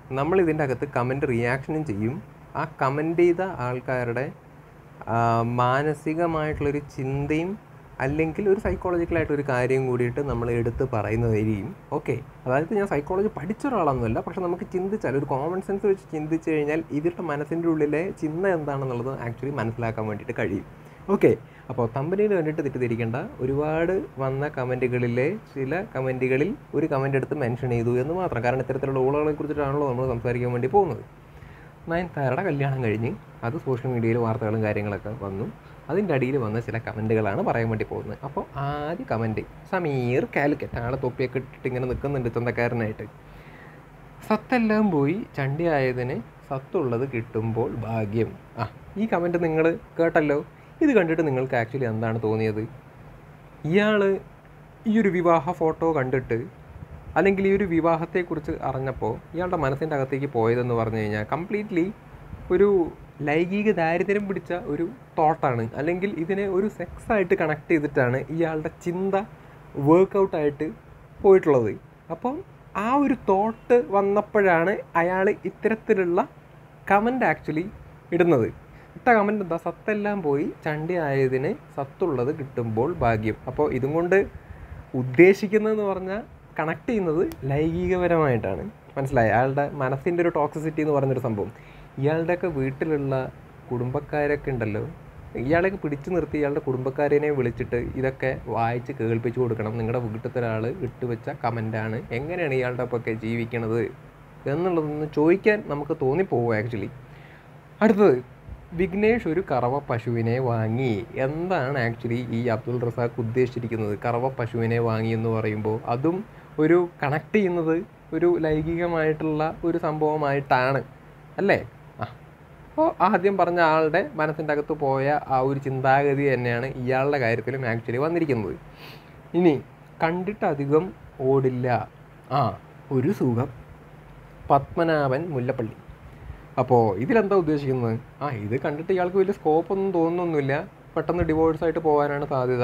നമ്മൾ ഇതിൻ്റെ അകത്ത് കമൻറ്റ് റിയാക്ഷനും ചെയ്യും ആ കമൻറ്റ് ചെയ്ത ആൾക്കാരുടെ ആ, മാനസികമായിട്ടുള്ളൊരു ചിന്തയും അല്ലെങ്കിൽ ഒരു സൈക്കോളജിക്കലായിട്ടൊരു കാര്യം കൂടിയിട്ട് നമ്മൾ എടുത്ത് പറയുന്നതായിരിക്കും ഓക്കെ അതായത് ഞാൻ സൈക്കോളജി പഠിച്ച ഒരാളൊന്നുമല്ല പക്ഷെ നമുക്ക് ചിന്തിച്ചാൽ ഒരു കോമൺ സെൻസ് വെച്ച് ചിന്തിച്ച് കഴിഞ്ഞാൽ ഇവരുടെ മനസ്സിൻ്റെ ഉള്ളിലെ ചിന്ത എന്താണെന്നുള്ളത് ആക്ച്വലി മനസ്സിലാക്കാൻ വേണ്ടിയിട്ട് കഴിയും ഓക്കെ അപ്പോൾ തമ്പനിയിൽ കണ്ടിട്ട് തെറ്റിദ്ധരിക്കേണ്ട ഒരുപാട് വന്ന കമൻറ്റുകളിലെ ചില കമൻറ്റുകളിൽ ഒരു കമൻ്റ് എടുത്ത് മെൻഷൻ ചെയ്തു എന്ന് മാത്രം കാരണം ഇത്തരത്തിലുള്ള ഊളകളെ കുറിച്ചിട്ടാണല്ലോ നമ്മൾ സംസാരിക്കാൻ വേണ്ടി പോകുന്നത് നയൻതാരയുടെ കല്യാണം കഴിഞ്ഞ് അത് സോഷ്യൽ മീഡിയയിൽ വാർത്തകളും കാര്യങ്ങളൊക്കെ വന്നു അതിൻ്റെ അടിയിൽ വന്ന ചില കമൻറ്റുകളാണ് പറയാൻ വേണ്ടി പോകുന്നത് അപ്പോൾ ആദ്യ കമൻറ്റ് സമീർ കാലിക്കറ്റ് ആളെ തൊപ്പിയൊക്കെ ഇട്ടിട്ട് ഇങ്ങനെ നിൽക്കുന്നുണ്ട് ചന്തക്കാരനായിട്ട് സത്തെല്ലാം പോയി ചണ്ടിയായതിന് സത്തുള്ളത് കിട്ടുമ്പോൾ ഭാഗ്യം ആ ഈ കമൻറ്റ് നിങ്ങൾ കേട്ടല്ലോ ഇത് കണ്ടിട്ട് നിങ്ങൾക്ക് ആക്ച്വലി എന്താണ് തോന്നിയത് ഇയാൾ ഈ ഒരു വിവാഹ ഫോട്ടോ കണ്ടിട്ട് അല്ലെങ്കിൽ ഈ ഒരു വിവാഹത്തെക്കുറിച്ച് അറിഞ്ഞപ്പോൾ ഇയാളുടെ മനസ്സിൻ്റെ അകത്തേക്ക് പോയതെന്ന് പറഞ്ഞു കഴിഞ്ഞാൽ കംപ്ലീറ്റ്ലി ഒരു ലൈംഗിക ദാരിദ്ര്യം പിടിച്ച ഒരു തോട്ടാണ് അല്ലെങ്കിൽ ഇതിനെ ഒരു സെക്സായിട്ട് കണക്ട് ചെയ്തിട്ടാണ് ഇയാളുടെ ചിന്ത വർക്കൗട്ടായിട്ട് പോയിട്ടുള്ളത് അപ്പം ആ ഒരു തോട്ട് വന്നപ്പോഴാണ് അയാൾ ഇത്തരത്തിലുള്ള കമൻ്റ് ആക്ച്വലി ഇടുന്നത് ഇട്ട കമൻ്റ് എന്താ സത്തെല്ലാം പോയി ചണ്ടി ആയതിന് സത്തുള്ളത് കിട്ടുമ്പോൾ ഭാഗ്യം അപ്പോൾ ഇതും കൊണ്ട് ഉദ്ദേശിക്കുന്നതെന്ന് പറഞ്ഞാൽ കണക്ട് ചെയ്യുന്നത് ലൈംഗികപരമായിട്ടാണ് മനസ്സിലായി അയാളുടെ മനസ്സിൻ്റെ ഒരു ടോക്സിസിറ്റി എന്ന് പറഞ്ഞൊരു സംഭവം ഇയാളുടെയൊക്കെ വീട്ടിലുള്ള കുടുംബക്കാരൊക്കെ ഉണ്ടല്ലോ ഇയാളെയൊക്കെ പിടിച്ചു നിർത്തി ഇയാളുടെ കുടുംബക്കാരനെ വിളിച്ചിട്ട് ഇതൊക്കെ വായിച്ച് കേൾപ്പിച്ചു കൊടുക്കണം നിങ്ങളുടെ വീട്ടിലത്തെ ഒരാൾ ഇട്ടുവെച്ച കമൻ്റാണ് എങ്ങനെയാണ് ഇയാളുടെ ഒപ്പമൊക്കെ ജീവിക്കണത് എന്നുള്ളതൊന്ന് ചോദിക്കാൻ നമുക്ക് തോന്നിപ്പോവും ആക്ച്വലി അടുത്തത് വിഘ്നേഷ് ഒരു കറവ പശുവിനെ വാങ്ങി എന്താണ് ആക്ച്വലി ഈ അബ്ദുൾ റസാഖ് ഉദ്ദേശിച്ചിരിക്കുന്നത് കറവ പശുവിനെ വാങ്ങി എന്ന് പറയുമ്പോൾ അതും ഒരു കണക്ട് ചെയ്യുന്നത് ഒരു ലൈംഗികമായിട്ടുള്ള ഒരു സംഭവമായിട്ടാണ് അല്ലേ ആ അപ്പോൾ ആദ്യം പറഞ്ഞ ആളുടെ മനസ്സിൻ്റെ അകത്ത് പോയ ആ ഒരു ചിന്താഗതി തന്നെയാണ് ഇയാളുടെ കാര്യത്തിലും ആക്ച്വലി വന്നിരിക്കുന്നത് ഇനി കണ്ടിട്ട് അധികം ഓടില്ല ആ ഒരു സുഖം പത്മനാഭൻ മുല്ലപ്പള്ളി അപ്പോൾ ഇതിലെന്താ ഉദ്ദേശിക്കുന്നത് ആ ഇത് കണ്ടിട്ട് ഇയാൾക്ക് വലിയ സ്കോപ്പ് ഒന്നും തോന്നുന്നൊന്നുമില്ല പെട്ടെന്ന് ഡിവോഴ്സ് ആയിട്ട് പോകാനാണ് സാധ്യത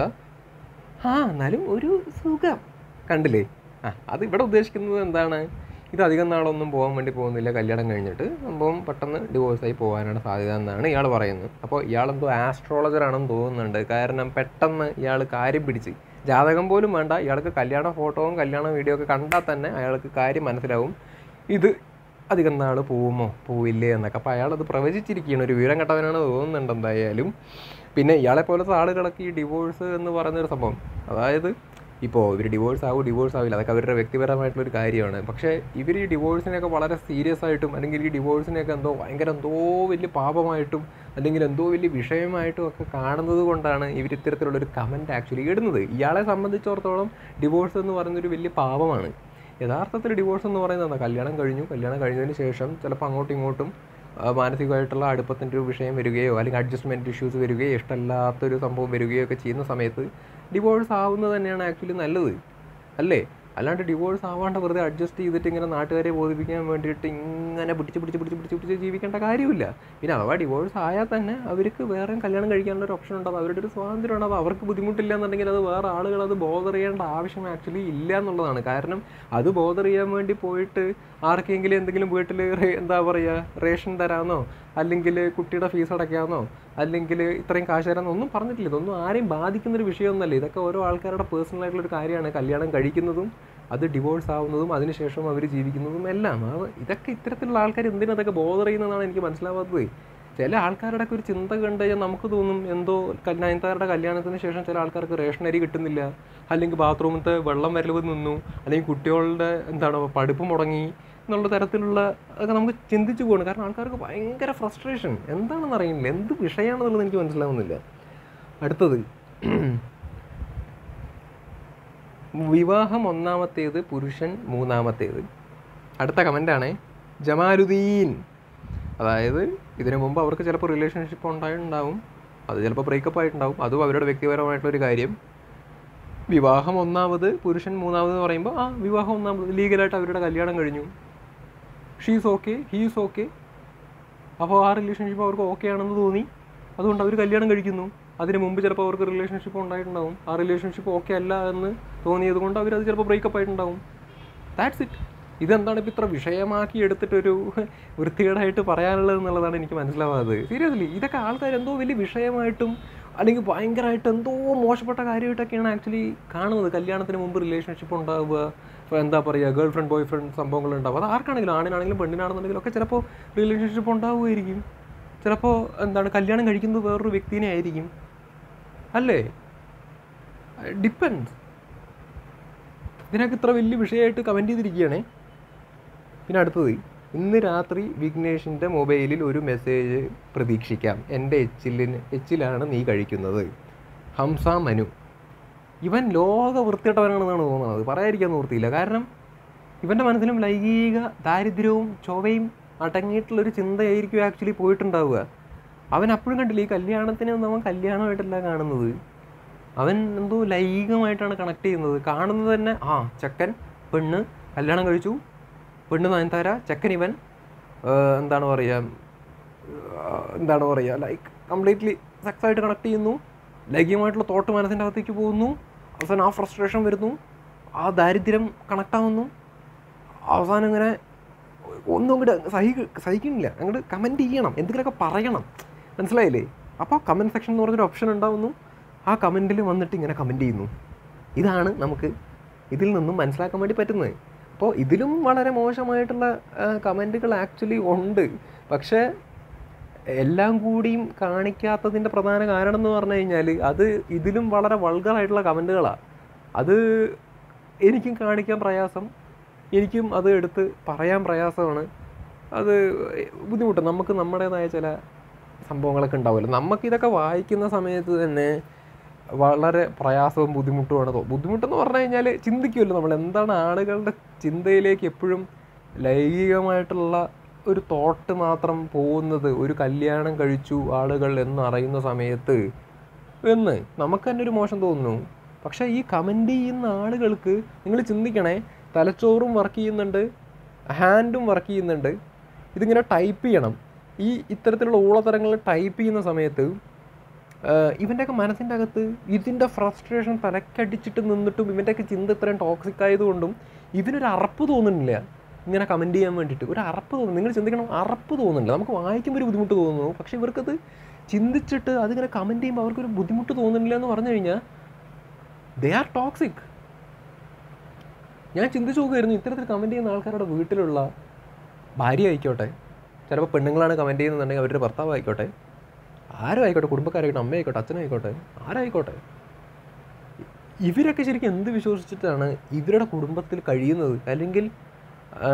ആ എന്നാലും ഒരു സുഖം കണ്ടില്ലേ ആ അത് ഇവിടെ ഉദ്ദേശിക്കുന്നത് എന്താണ് ഇത് അധികം നാളൊന്നും പോകാൻ വേണ്ടി പോകുന്നില്ല കല്യാണം കഴിഞ്ഞിട്ട് സംഭവം പെട്ടെന്ന് ഡിവോഴ്സായി പോകാനാണ് സാധ്യത എന്നാണ് ഇയാൾ പറയുന്നത് അപ്പോൾ ഇയാളെന്തോ ആസ്ട്രോളജറാണെന്ന് തോന്നുന്നുണ്ട് കാരണം പെട്ടെന്ന് ഇയാൾ കാര്യം പിടിച്ച് ജാതകം പോലും വേണ്ട ഇയാൾക്ക് കല്യാണ ഫോട്ടോവും കല്യാണ വീഡിയോ ഒക്കെ കണ്ടാൽ തന്നെ അയാൾക്ക് കാര്യം മനസ്സിലാവും ഇത് അധികം നാൾ പോവുമോ പോവില്ലേ എന്നൊക്കെ അപ്പോൾ അയാളത് പ്രവചിച്ചിരിക്കുകയാണ് ഒരു വിവരം കെട്ടവനാണ് തോന്നുന്നുണ്ട് എന്തായാലും പിന്നെ ഇയാളെ പോലത്തെ ആളുകളൊക്കെ ഈ ഡിവോഴ്സ് എന്ന് പറയുന്നൊരു സംഭവം അതായത് ഇപ്പോൾ ഇവർ ഡിവോഴ്സ് ആവും ഡിവോഴ്സ് ആവില്ല അതൊക്കെ അവരുടെ വ്യക്തിപരമായിട്ടുള്ളൊരു കാര്യമാണ് പക്ഷേ ഇവർ ഈ ഡിവോഴ്സിനെയൊക്കെ വളരെ സീരിയസ് ആയിട്ടും അല്ലെങ്കിൽ ഈ ഡിവോഴ്സിനെയൊക്കെ എന്തോ ഭയങ്കര എന്തോ വലിയ പാപമായിട്ടും അല്ലെങ്കിൽ എന്തോ വലിയ വിഷയമായിട്ടും ഒക്കെ കാണുന്നത് കൊണ്ടാണ് ഇവർ ഇത്തരത്തിലുള്ളൊരു കമൻറ്റ് ആക്ച്വലി ഇടുന്നത് ഇയാളെ സംബന്ധിച്ചിടത്തോളം ഡിവോഴ്സ് എന്ന് പറയുന്നൊരു വലിയ പാപമാണ് യഥാർത്ഥത്തിൽ ഡിവോഴ്സ് എന്ന് പറയുന്നത് എന്താ കല്യാണം കഴിഞ്ഞു കല്യാണം കഴിഞ്ഞതിന് ശേഷം ചിലപ്പോൾ അങ്ങോട്ടും ഇങ്ങോട്ടും ആ, മാനസികമായിട്ടുള്ള അടുപ്പത്തിൻ്റെ ഒരു വിഷയം വരികയോ അല്ലെങ്കിൽ അഡ്ജസ്റ്റ്മെൻറ്റ് ഇഷ്യൂസ് വരികയോ ഇഷ്ടമല്ലാത്തൊരു സംഭവം വരികയോ ഒക്കെ ചെയ്യുന്ന സമയത്ത് ഡിവോഴ്സ് ആവുന്നത് തന്നെയാണ് ആക്ച്വലി നല്ലത് അല്ലേ അല്ലാണ്ട് ഡിവോഴ്സ് ആവാണ്ട് വെറുതെ അഡ്ജസ്റ്റ് ചെയ്തിട്ട് ഇങ്ങനെ നാട്ടുകാരെ ബോധിപ്പിക്കാൻ വേണ്ടിയിട്ട് ഇങ്ങനെ പിടിച്ച് പിടിച്ച് പിടിച്ച് പിടിച്ച് പിടിച്ച് ജീവിക്കേണ്ട കാര്യമില്ല പിന്നെ അഥവാ ഡിവോഴ്സ് ആയാൽ തന്നെ അവർക്ക് വേറെ കല്യാണം കഴിക്കാനുള്ള ഒരു ഓപ്ഷൻ ഉണ്ടാവും അവരുടെ ഒരു സ്വാതന്ത്ര്യം ഉണ്ടാവും അവർക്ക് ബുദ്ധിമുട്ടില്ല എന്നുണ്ടെങ്കിൽ അത് വേറെ ആളുകൾ അത് ബോധർ ചെയ്യേണ്ട ആവശ്യം ആക്ച്വലി ഇല്ല എന്നുള്ളതാണ് കാരണം അത് ബോധർ ചെയ്യാൻ വേണ്ടി പോയിട്ട് ആർക്കെങ്കിലും എന്തെങ്കിലും വീട്ടിൽ എന്താ പറയുക റേഷൻ തരാമെന്നോ അല്ലെങ്കിൽ കുട്ടിയുടെ ഫീസ് അടയ്ക്കാമെന്നോ അല്ലെങ്കിൽ ഇത്രയും കാശ് തരാമെന്നോ ഒന്നും പറഞ്ഞിട്ടില്ല ഇതൊന്നും ആരെയും ബാധിക്കുന്നൊരു വിഷയമൊന്നുമല്ല ഇതൊക്കെ ഓരോ ആൾക്കാരുടെ പേഴ്സണൽ ആയിട്ടുള്ള ഒരു കാര്യമാണ് കല്യാണം കഴിക്കുന്നതും അത് ഡിവോഴ്സ് ആവുന്നതും അതിനുശേഷം അവർ ജീവിക്കുന്നതും എല്ലാം അത് ഇതൊക്കെ ഇത്തരത്തിലുള്ള ആൾക്കാർ എന്തിനാ അതൊക്കെ ബോധർ ചെയ്യുന്നതാണ് എനിക്ക് മനസ്സിലാവാത്തത് ചില ആൾക്കാരുടെ ഒക്കെ ഒരു ചിന്ത കണ്ടു കഴിഞ്ഞാൽ നമുക്ക് തോന്നും എന്തോ നയൻതാരുടെ കല്യാണത്തിന് ശേഷം ചില ആൾക്കാർക്ക് റേഷൻ അരി കിട്ടുന്നില്ല അല്ലെങ്കിൽ ബാത്റൂമിലത്തെ വെള്ളം വരവ് നിന്നു അല്ലെങ്കിൽ കുട്ടികളുടെ എന്താണ് പഠിപ്പ് മുടങ്ങി എന്നുള്ള തരത്തിലുള്ള ഒക്കെ നമുക്ക് ചിന്തിച്ചു പോകണം കാരണം ആൾക്കാർക്ക് ഭയങ്കര ഫ്രസ്ട്രേഷൻ എന്താണെന്ന് അറിയുന്നില്ല എന്ത് വിഷയമാണെന്നുള്ളത് എനിക്ക് മനസ്സിലാവുന്നില്ല അടുത്തത് വിവാഹം ഒന്നാമത്തേത് പുരുഷൻ മൂന്നാമത്തേത് അടുത്ത കമൻ്റാണ് ജമാലുദ്ദീൻ അതായത് ഇതിനു മുമ്പ് അവർക്ക് ചിലപ്പോൾ റിലേഷൻഷിപ്പ് ഉണ്ടായിട്ടുണ്ടാവും അത് ചിലപ്പോൾ ബ്രേക്കപ്പ് ആയിട്ടുണ്ടാവും അതും അവരുടെ വ്യക്തിപരമായിട്ടുള്ളൊരു കാര്യം വിവാഹം ഒന്നാമത് പുരുഷൻ മൂന്നാമത് എന്ന് പറയുമ്പോൾ ആ വിവാഹം ഒന്നാമത് ലീഗലായിട്ട് അവരുടെ കല്യാണം കഴിഞ്ഞു ഷീസ് ഓക്കെ ഹീസ് ഓക്കെ അപ്പോൾ ആ റിലേഷൻഷിപ്പ് അവർക്ക് ഓക്കെ ആണെന്ന് തോന്നി അതുകൊണ്ട് അവർ കല്യാണം കഴിക്കുന്നു അതിന് മുമ്പ് ചിലപ്പോൾ അവർക്ക് റിലേഷൻഷിപ്പ് ഉണ്ടായിട്ടുണ്ടാവും ആ റിലേഷൻഷിപ്പ് ഓക്കെ അല്ല എന്ന് തോന്നിയത് കൊണ്ട് അവരത് ചിലപ്പോൾ ബ്രേക്കപ്പ് ആയിട്ടുണ്ടാവും ദാറ്റ്സ് ഇറ്റ് ഇതെന്താണ് ഇപ്പോൾ ഇത്ര വിഷയമാക്കി എടുത്തിട്ടൊരു വൃത്തികേടായിട്ട് പറയാനുള്ളത് എന്നുള്ളതാണ് എനിക്ക് മനസ്സിലാവാത്തത് സീരിയസ്ലി ഇതൊക്കെ ആൾക്കാർ എന്തോ വലിയ വിഷയമായിട്ടും അല്ലെങ്കിൽ ഭയങ്കരമായിട്ട് എന്തോ മോശപ്പെട്ട കാര്യമായിട്ടൊക്കെയാണ് ആക്ച്വലി കാണുന്നത് കല്യാണത്തിന് മുമ്പ് റിലേഷൻഷിപ്പ് ഉണ്ടാവുക ഇപ്പോൾ എന്താ പറയുക ഗേൾ ഫ്രണ്ട് ബോയ് ഫ്രണ്ട് സംഭവങ്ങൾ ഉണ്ടാവുക അത് ആർക്കാണെങ്കിലും ആണിനാണെങ്കിലും പെണ്ണിനാണെന്നുണ്ടെങ്കിലും ഒക്കെ ചിലപ്പോൾ റിലേഷൻഷിപ്പ് ഉണ്ടാവുമായിരിക്കും ചിലപ്പോൾ എന്താണ് കല്യാണം കഴിക്കുന്നത് വേറൊരു വ്യക്തിനെ ആയിരിക്കും അല്ലേ ഡിപ്പെൻസ് ഇതിനൊക്കെ ഇത്ര വലിയ വിഷയമായിട്ട് കമൻറ്റ് ചെയ്തിരിക്കുകയാണേ പിന്നെ അടുത്തത് ഇന്ന് രാത്രി വിഘ്നേഷിൻ്റെ മൊബൈലിൽ ഒരു മെസ്സേജ് പ്രതീക്ഷിക്കാം എൻ്റെ എച്ചിലിന് എച്ചിലാണ് നീ കഴിക്കുന്നത് ഹംസ മനു ഇവൻ ലോക വൃത്തിയിട്ടവനാണെന്നാണ് തോന്നുന്നത് പറയാതിരിക്കാൻ നിവൃത്തിയില്ല കാരണം ഇവൻ്റെ മനസ്സിലും ലൈംഗിക ദാരിദ്ര്യവും ചൊവ്വയും അടങ്ങിയിട്ടുള്ളൊരു ചിന്തയായിരിക്കും ആക്ച്വലി പോയിട്ടുണ്ടാവുക അവൻ അപ്പോഴും കണ്ടില്ല ഈ കല്യാണത്തിന് ഒന്നും അവൻ കല്യാണമായിട്ടല്ല കാണുന്നത് അവൻ എന്തോ ലൈംഗികമായിട്ടാണ് കണക്ട് ചെയ്യുന്നത് കാണുന്നത് തന്നെ ആ ചെക്കൻ പെണ്ണ് കല്യാണം കഴിച്ചു പെണ്ണ് നയൻതാര ചെക്കൻ ഇവൻ ഏഹ് എന്താണ് പറയുക ഏഹ് എന്താണ് പറയുക ലൈക്ക് കംപ്ലീറ്റ്ലി സെക്സ് ആയിട്ട് കണക്ട് ചെയ്യുന്നു ലൈംഗികമായിട്ടുള്ള തോട്ട് മനസ്സിൻ്റെ അകത്തേക്ക് പോകുന്നു അവസാനം ആ ഫ്രസ്ട്രേഷൻ വരുന്നു ആ ദാരിദ്ര്യം കണക്ട് ആവുന്നു അവസാനം ഇങ്ങനെ ഒന്നും അങ്ങോട്ട് സഹി സഹിക്കുന്നില്ല അങ്ങോട്ട് കമൻറ്റ് ചെയ്യണം എന്തെങ്കിലുമൊക്കെ പറയണം മനസ്സിലായില്ലേ അപ്പോൾ കമൻറ്റ് സെക്ഷൻ എന്ന് പറഞ്ഞൊരു ഓപ്ഷൻ ഉണ്ടാവുന്നു ആ കമൻറ്റിൽ വന്നിട്ട് ഇങ്ങനെ കമൻറ്റ് ചെയ്യുന്നു ഇതാണ് നമുക്ക് ഇതിൽ നിന്നും മനസ്സിലാക്കാൻ വേണ്ടി പറ്റുന്നത് അപ്പോൾ ഇതിലും വളരെ മോശമായിട്ടുള്ള കമൻറ്റുകൾ ആക്ച്വലി ഉണ്ട് പക്ഷേ എല്ലാം കൂടിയും കാണിക്കാത്തതിൻ്റെ പ്രധാന കാരണം എന്ന് പറഞ്ഞു കഴിഞ്ഞാൽ അത് ഇതിലും വളരെ വൾഗറായിട്ടുള്ള കമൻറ്റുകളാണ് അത് എനിക്കും കാണിക്കാൻ പ്രയാസം എനിക്കും അത് എടുത്ത് പറയാൻ പ്രയാസമാണ് അത് ബുദ്ധിമുട്ട് നമുക്ക് നമ്മുടേതായ ചില സംഭവങ്ങളൊക്കെ ഉണ്ടാവുമല്ലോ നമുക്കിതൊക്കെ വായിക്കുന്ന സമയത്ത് തന്നെ വളരെ പ്രയാസവും ബുദ്ധിമുട്ടുമാണ് തോ ബുദ്ധിമുട്ടെന്ന് പറഞ്ഞു കഴിഞ്ഞാൽ ചിന്തിക്കുമല്ലോ നമ്മൾ എന്താണ് ആളുകളുടെ ചിന്തയിലേക്ക് എപ്പോഴും ലൈംഗികമായിട്ടുള്ള ഒരു തോട്ട് മാത്രം പോകുന്നത് ഒരു കല്യാണം കഴിച്ചു ആളുകൾ എന്നറിയുന്ന സമയത്ത് എന്ന് നമുക്ക് തന്നെ ഒരു മോശം തോന്നുന്നു പക്ഷേ ഈ കമൻ്റ് ചെയ്യുന്ന ആളുകൾക്ക് നിങ്ങൾ ചിന്തിക്കണേ തലച്ചോറും വർക്ക് ചെയ്യുന്നുണ്ട് ഹാൻഡും വർക്ക് ചെയ്യുന്നുണ്ട് ഇതിങ്ങനെ ടൈപ്പ് ചെയ്യണം ഈ ഇത്തരത്തിലുള്ള ഊളത്തരങ്ങൾ ടൈപ്പ് ചെയ്യുന്ന സമയത്ത് ഇവൻ്റെയൊക്കെ മനസ്സിൻ്റെ അകത്ത് ഇതിൻ്റെ ഫ്രസ്ട്രേഷൻ തലക്കടിച്ചിട്ട് നിന്നിട്ടും ഇവൻ്റെയൊക്കെ ചിന്ത ഇത്രയും ടോക്സിക് ആയതുകൊണ്ടും ഇവനൊരു അറപ്പ് തോന്നുന്നില്ല ഇങ്ങനെ കമൻറ്റ് ചെയ്യാൻ വേണ്ടിയിട്ട് ഒരു അറപ്പ് തോന്നുന്നു നിങ്ങൾ ചിന്തിക്കണം അറപ്പ് തോന്നുന്നില്ല നമുക്ക് വായിക്കുമ്പോൾ ഒരു ബുദ്ധിമുട്ട് തോന്നുന്നു പക്ഷേ ഇവർക്കത് ചിന്തിച്ചിട്ട് അതിങ്ങനെ കമൻറ്റ് ചെയ്യുമ്പോൾ അവർക്കൊരു ബുദ്ധിമുട്ട് തോന്നുന്നില്ല എന്ന് പറഞ്ഞു കഴിഞ്ഞാൽ ദേ ആർ ടോക്സിക് ഞാൻ ചിന്തിച്ചു നോക്കുമായിരുന്നു ഇത്തരത്തിൽ കമൻറ്റ് ചെയ്യുന്ന ആൾക്കാരുടെ വീട്ടിലുള്ള ഭാര്യ ആയിക്കോട്ടെ ചിലപ്പോൾ പെണ്ണുങ്ങളാണ് കമൻറ്റ് ചെയ്യുന്നുണ്ടെങ്കിൽ അവരുടെ ഭർത്താവ് ആയിക്കോട്ടെ ആരും ആയിക്കോട്ടെ കുടുംബക്കാരായിക്കോട്ടെ അമ്മയായിക്കോട്ടെ അച്ഛനായിക്കോട്ടെ ആരായിക്കോട്ടെ ഇവരൊക്കെ ശരിക്കും എന്ത് വിശ്വസിച്ചിട്ടാണ് ഇവരുടെ കുടുംബത്തിൽ കഴിയുന്നത് അല്ലെങ്കിൽ ആ,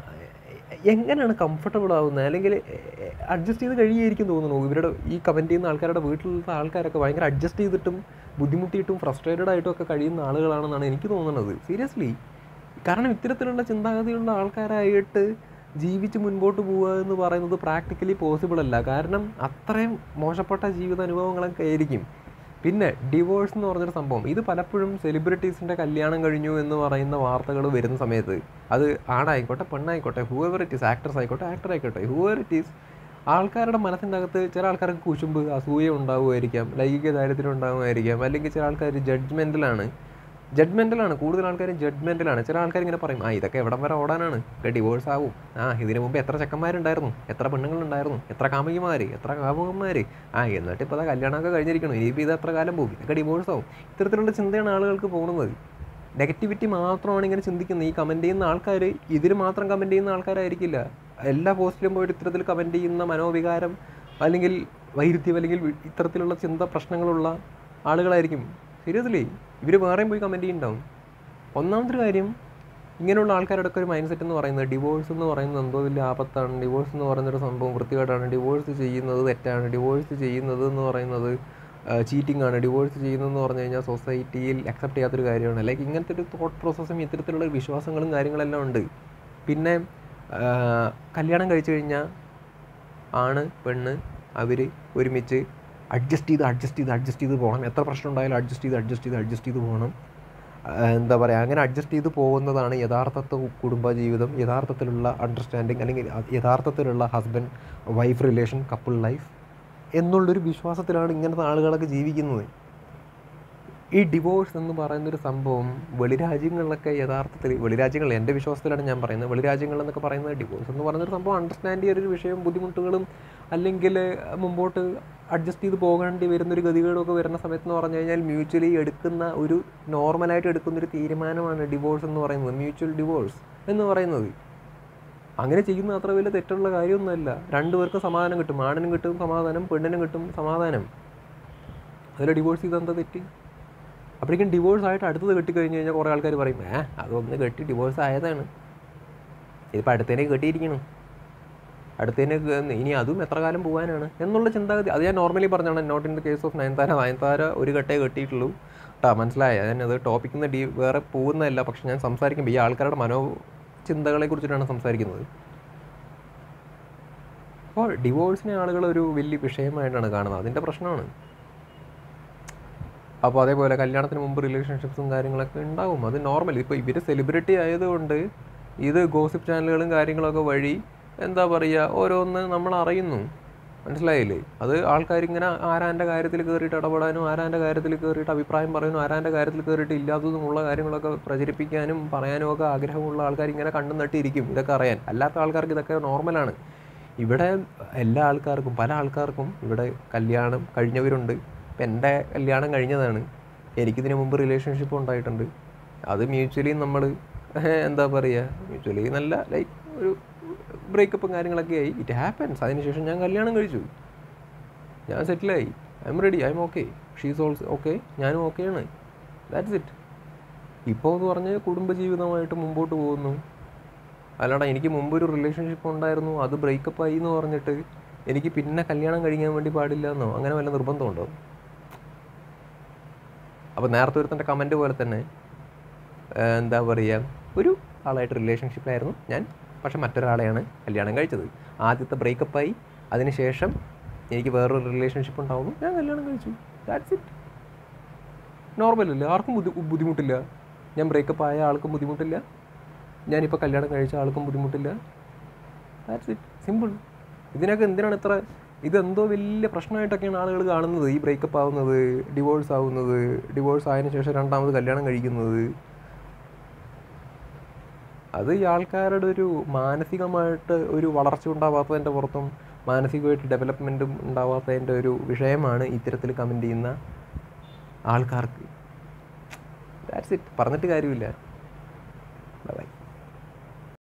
എങ്ങനെയാണ് കംഫർട്ടബിൾ ആവുന്നത് അല്ലെങ്കിൽ അഡ്ജസ്റ്റ് ചെയ്ത് കഴിയായിരിക്കും തോന്നുന്നു ഇവരുടെ ഈ കമൻറ്റ് ചെയ്യുന്ന ആൾക്കാരുടെ വീട്ടിലുള്ള ആൾക്കാരൊക്കെ ഭയങ്കര അഡ്ജസ്റ്റ് ചെയ്തിട്ടും ബുദ്ധിമുട്ടിയിട്ടും ഫ്രസ്ട്രേറ്റഡ് ആയിട്ടും ഒക്കെ കഴിയുന്ന ആളുകളാണെന്നാണ് എനിക്ക് തോന്നുന്നത് സീരിയസ്ലി കാരണം ഇത്തരത്തിലുള്ള ചിന്താഗതിയുള്ള ആൾക്കാരായിട്ട് ജീവിച്ച് മുൻപോട്ട് പോവുക എന്ന് പറയുന്നത് പ്രാക്ടിക്കലി പോസിബിൾ അല്ല കാരണം അത്രയും മോശപ്പെട്ട ജീവിത അനുഭവങ്ങളൊക്കെ ആയിരിക്കും പിന്നെ ഡിവോഴ്സ് എന്ന് പറഞ്ഞൊരു സംഭവം ഇത് പലപ്പോഴും സെലിബ്രിറ്റീസിൻ്റെ കല്യാണം കഴിഞ്ഞു എന്ന് പറയുന്ന വാർത്തകൾ വരുന്ന സമയത്ത് അത് ആണായിക്കോട്ടെ പെണ്ണായിക്കോട്ടെ ഹൂവർ ഇറ്റ് ഈസ് ആക്ട്രസ് ആയിക്കോട്ടെ ആക്ടർ ആയിക്കോട്ടെ ഹൂവർ ഇറ്റ് ഈസ് ആൾക്കാരുടെ മനസ്സിൻ്റെ അകത്ത് ചില ആൾക്കാർക്ക് കുശുമ്പ് അസൂയ ഉണ്ടാവുമായിരിക്കാം ലൈംഗിക ദാരിദ്ര്യം ഉണ്ടാവുമായിരിക്കാം അല്ലെങ്കിൽ ചില ആൾക്കാർ ജഡ്ജ്മെൻറ്റലാണ് ജഡ്ജ്മെൻറ്റലാണ് കൂടുതൽ ആൾക്കാരും ജഡ്ജ്മെൻറ്റലാണ് ചില ആൾക്കാർ ഇങ്ങനെ പറയും ആ ഇതൊക്കെ എവിടം വരെ ഓടാനാണ് ഡിവോഴ്സ് ആവും ആ ഇതിനു മുമ്പ് എത്ര ചെക്കന്മാരുണ്ടായിരുന്നു എത്ര പെണ്ണുങ്ങളുണ്ടായിരുന്നു എത്ര കാമുകിമാർ എത്ര കാമുകന്മാർ ആ എന്നിട്ട് ഇപ്പോൾ അതാ കല്യാണമൊക്കെ കഴിഞ്ഞിരിക്കണം ഇനിയിപ്പോൾ ഇത് എത്ര കാലം പോകും ഇതൊക്കെ ഡിവോഴ്സ് ആവും ഇത്തരത്തിലുള്ള ചിന്തയാണ് ആളുകൾക്ക് പോകുന്നത് നെഗറ്റിവിറ്റി മാത്രമാണ് ഇങ്ങനെ ചിന്തിക്കുന്നത് ഈ കമൻറ്റ് ചെയ്യുന്ന ആൾക്കാർ ഇതിൽ മാത്രം കമൻറ്റ് ചെയ്യുന്ന ആൾക്കാരായിരിക്കില്ല എല്ലാ പോസ്റ്റിലും പോയിട്ട് ഇത്തരത്തിൽ കമൻറ്റ് ചെയ്യുന്ന മനോവികാരം അല്ലെങ്കിൽ വൈരുദ്ധ്യം അല്ലെങ്കിൽ വി- ഇത്തരത്തിലുള്ള ചിന്ത പ്രശ്നങ്ങളുള്ള ആളുകളായിരിക്കും സീരിയസ്ലി ഇവർ വേറെയും പോയി കമൻറ്റ് ചെയ്യുന്നുണ്ടാവും ഒന്നാമത്തെ കാര്യം ഇങ്ങനെയുള്ള ആൾക്കാരുടെ ഒക്കെ ഒരു മൈൻഡ് സെറ്റ് എന്ന് പറയുന്നത് ഡിവോഴ്സ് എന്ന് പറയുന്നത് എന്തോ വലിയ ആപത്താണ് ഡിവോഴ്സ് എന്ന് പറയുന്നൊരു സംഭവം വൃത്തികേടാണ് ഡിവോഴ്സ് ചെയ്യുന്നത് തെറ്റാണ് ഡിവോഴ്സ് ചെയ്യുന്നത് എന്ന് പറയുന്നത് ചീറ്റിംഗ് ആണ് ഡിവോഴ്സ് ചെയ്യുന്നതെന്ന് പറഞ്ഞു കഴിഞ്ഞാൽ സൊസൈറ്റിയിൽ അക്സെപ്റ്റ് ചെയ്യാത്തൊരു കാര്യമാണ് ലൈക്ക് ഇങ്ങനത്തെ ഒരു തോട്ട് പ്രോസസ്സും ഇത്തരത്തിലുള്ള വിശ്വാസങ്ങളും കാര്യങ്ങളെല്ലാം ഉണ്ട് പിന്നെ ആ, കല്യാണം കഴിച്ചു കഴിഞ്ഞാൽ ആണ് പെണ്ണ് അവർ ഒരുമിച്ച് അഡ്ജസ്റ്റ് ചെയ്ത് അഡ്ജസ്റ്റ് ചെയ്ത് അഡ്ജസ്റ്റ് ചെയ്ത് പോകണം എത്ര പ്രശ്നം ഉണ്ടായാലും അഡ്ജസ്റ്റ് ചെയ്ത് അഡ്ജസ്റ്റ് ചെയ്ത് അഡ്ജസ്റ്റ് ചെയ്ത് പോകണം ആ, എന്താ പറയുക അങ്ങനെ അഡ്ജസ്റ്റ് ചെയ്ത് പോകുന്നതാണ് യഥാർത്ഥ കുടുംബജീവിതം യഥാർത്ഥത്തിലുള്ള അണ്ടർസ്റ്റാൻഡിങ് അല്ലെങ്കിൽ അത് യഥാർത്ഥത്തിലുള്ള husband wife relation couple life എന്നുള്ളൊരു വിശ്വാസത്തിലാണ് ഇങ്ങനത്തെ ആളുകളൊക്കെ ജീവിക്കുന്നത് ഈ ഡിവോഴ്സ് എന്ന് പറയുന്നൊരു സംഭവം വെളിരാജ്യങ്ങളിലൊക്കെ യഥാർത്ഥത്തിൽ വെളിരാജ്യങ്ങളിൽ എൻ്റെ വിശ്വാസത്തിലാണ് ഞാൻ പറയുന്നത് വെളിരാജ്യങ്ങൾ എന്നൊക്കെ പറയുന്നത് ഡിവോഴ്സ് എന്ന് പറയുന്നൊരു സംഭവം അണ്ടർസ്റ്റാൻഡ് ചെയ്തൊരു വിഷയം ബുദ്ധിമുട്ടുകളും അല്ലെങ്കിൽ മുമ്പോട്ട് അഡ്ജസ്റ്റ് ചെയ്ത് പോകേണ്ടി വരുന്നൊരു ഗതികേടൊക്കെ വരുന്ന സമയത്ത് എന്ന് പറഞ്ഞു കഴിഞ്ഞാൽ മ്യൂച്വലി എടുക്കുന്ന ഒരു നോർമലായിട്ട് എടുക്കുന്ന ഒരു തീരുമാനമാണ് ഡിവോഴ്സ് എന്ന് പറയുന്നത് മ്യൂച്വൽ ഡിവോഴ്സ് എന്ന് പറയുന്നത് അങ്ങനെ ചെയ്യുന്ന അത്ര വലിയ തെറ്റുള്ള കാര്യമൊന്നുമല്ല രണ്ടുപേർക്കും സമാധാനം കിട്ടും ആണിനും കിട്ടും സമാധാനം പെണ്ണിനും കിട്ടും സമാധാനം അതിൽ ഡിവോഴ്സ് ചെയ്താൽ എന്താ തെറ്റ് അപ്പോഴേക്കും ഡിവോഴ്സ് ആയിട്ട് അടുത്തത് കെട്ടിക്കഴിഞ്ഞ് കഴിഞ്ഞാൽ കുറേ ആൾക്കാർ പറയും ഏ അതൊന്ന് കെട്ടി ഡിവോഴ്സ് ആയതാണ് ഇതിപ്പോൾ അടുത്തേനെ കെട്ടിയിരിക്കണം അടുത്തേനെ ഇനി അതും എത്ര കാലം പോകാനാണ് എന്നുള്ള ചിന്താഗതി അത് ഞാൻ നോർമലി പറഞ്ഞാണ് not in the case of Nayanthara Nayanthara ഒരു കെട്ടേ കെട്ടിയിട്ടുള്ളൂ കേട്ടോ മനസ്സിലായ ഞാനത് ടോപ്പിക്കിൽ നിന്ന് ഡി വേറെ പോകുന്നതല്ല പക്ഷെ ഞാൻ സംസാരിക്കുമ്പോൾ ഈ ആൾക്കാരുടെ മനോ ചിന്തകളെ കുറിച്ചിട്ടാണ് സംസാരിക്കുന്നത് അപ്പോൾ ഡിവോഴ്സിനെ ആളുകൾ ഒരു വലിയ വിഷയമായിട്ടാണ് കാണുന്നത് അതിൻ്റെ പ്രശ്നമാണ് അപ്പോൾ അതേപോലെ കല്യാണത്തിന് മുമ്പ് റിലേഷൻഷിപ്സും കാര്യങ്ങളൊക്കെ ഉണ്ടാവും അത് നോർമൽ ഇപ്പോൾ ഇവർ സെലിബ്രിറ്റി ആയതുകൊണ്ട് ഇത് ഗോസിപ്പ് ചാനലുകളും കാര്യങ്ങളൊക്കെ വഴി എന്താ പറയുക ഓരോന്ന് നമ്മൾ അറിയുന്നു മനസ്സിലായില്ലേ അത് ആൾക്കാരിങ്ങനെ ആരാൻ്റെ കാര്യത്തിൽ കയറിയിട്ട് ഇടപെടാനും ആരാൻ്റെ കാര്യത്തിൽ കയറിയിട്ട് അഭിപ്രായം പറയാനും ആരാൻ്റെ കാര്യത്തിൽ കയറിയിട്ട് ഇല്ലാത്തതുമുള്ള കാര്യങ്ങളൊക്കെ പ്രചരിപ്പിക്കാനും പറയാനും ഒക്കെ ആഗ്രഹമുള്ള ആൾക്കാർ ഇങ്ങനെ കണ്ണും നട്ടിരിക്കും ഇതൊക്കെ അറിയാൻ അല്ലാത്ത ആൾക്കാർക്ക് ഇതൊക്കെ നോർമലാണ് ഇവിടെ എല്ലാ ആൾക്കാർക്കും പല ആൾക്കാർക്കും ഇവിടെ കല്യാണം കഴിഞ്ഞവരുണ്ട് ഇപ്പം എൻ്റെ കല്യാണം കഴിഞ്ഞതാണ് എനിക്കിതിന് മുമ്പ് റിലേഷൻഷിപ്പ് ഉണ്ടായിട്ടുണ്ട് അത് മ്യൂച്വലി നമ്മൾ എന്താ പറയുക മ്യൂച്വലി നല്ല ലൈക്ക് ഒരു ബ്രേക്കപ്പും കാര്യങ്ങളൊക്കെ ആയി ഇറ്റ് ഹാപ്പൻസ് അതിനുശേഷം ഞാൻ കല്യാണം കഴിച്ചു ഞാൻ സെറ്റിലായി I'm ready I'm okay she's also okay ഞാനും ഓക്കെയാണ് ദാറ്റ്സ് ഇറ്റ് ഇപ്പോൾ എന്ന് പറഞ്ഞ് കുടുംബജീവിതമായിട്ട് മുമ്പോട്ട് പോകുന്നു അല്ലാടാ എനിക്ക് മുമ്പ് ഒരു റിലേഷൻഷിപ്പ് ഉണ്ടായിരുന്നു അത് ബ്രേക്കപ്പ് ആയി എന്ന് പറഞ്ഞിട്ട് എനിക്ക് പിന്നെ കല്യാണം കഴിക്കാൻ വേണ്ടി പാടില്ല എന്നോ അങ്ങനെ വല്ല നിർബന്ധമുണ്ടോ അപ്പോൾ നേരത്തെ ഒരുത്തൻ്റെ കമൻറ്റ് പോലെ തന്നെ ഏഹ് എന്താ പറയുക ഒരു ആളായിട്ട് റിലേഷൻഷിപ്പിലായിരുന്നു ഞാൻ പക്ഷെ മറ്റൊരാളെയാണ് കല്യാണം കഴിച്ചത് ആദ്യത്തെ ബ്രേക്കപ്പായി അതിനുശേഷം എനിക്ക് വേറൊരു റിലേഷൻഷിപ്പ് ഉണ്ടാവുന്നു ഞാൻ കല്യാണം കഴിച്ചു ദാറ്റ്സ് ഇറ്റ് നോർമൽ അല്ലേ ആർക്കും ബുദ്ധി ബുദ്ധിമുട്ടില്ല ഞാൻ ബ്രേക്കപ്പ് ആയ ആൾക്കും ബുദ്ധിമുട്ടില്ല ഞാനിപ്പോൾ കല്യാണം കഴിച്ച ആൾക്കും ബുദ്ധിമുട്ടില്ല ദാറ്റ്സ് ഇറ്റ് സിമ്പിൾ ഇതിനൊക്കെ എന്തിനാണ് ഇത്ര ഇതെന്തോ വലിയ പ്രശ്നമായിട്ടൊക്കെയാണ് ആളുകൾ കാണുന്നത് ഈ ബ്രേക്കപ്പ് ആവുന്നത് ഡിവോഴ്സ് ആവുന്നത് ഡിവോഴ്സ് ആയതിനു ശേഷം രണ്ടാമത് കല്യാണം കഴിക്കുന്നത് അത് ഈ ആൾക്കാരുടെ ഒരു മാനസികമായിട്ട് ഒരു വളർച്ച ഉണ്ടാവാത്തതിൻ്റെ പുറത്തും മാനസികമായിട്ട് ഡെവലപ്മെൻറ്റും ഉണ്ടാവാത്തതിൻ്റെ ഒരു വിഷയമാണ് ഇത്തരത്തിൽ കമൻറ്റ് ചെയ്യുന്ന ആൾക്കാർക്ക് ദാറ്റ്സ് ഇറ്റ് പറഞ്ഞിട്ട് കാര്യമില്ല ബൈ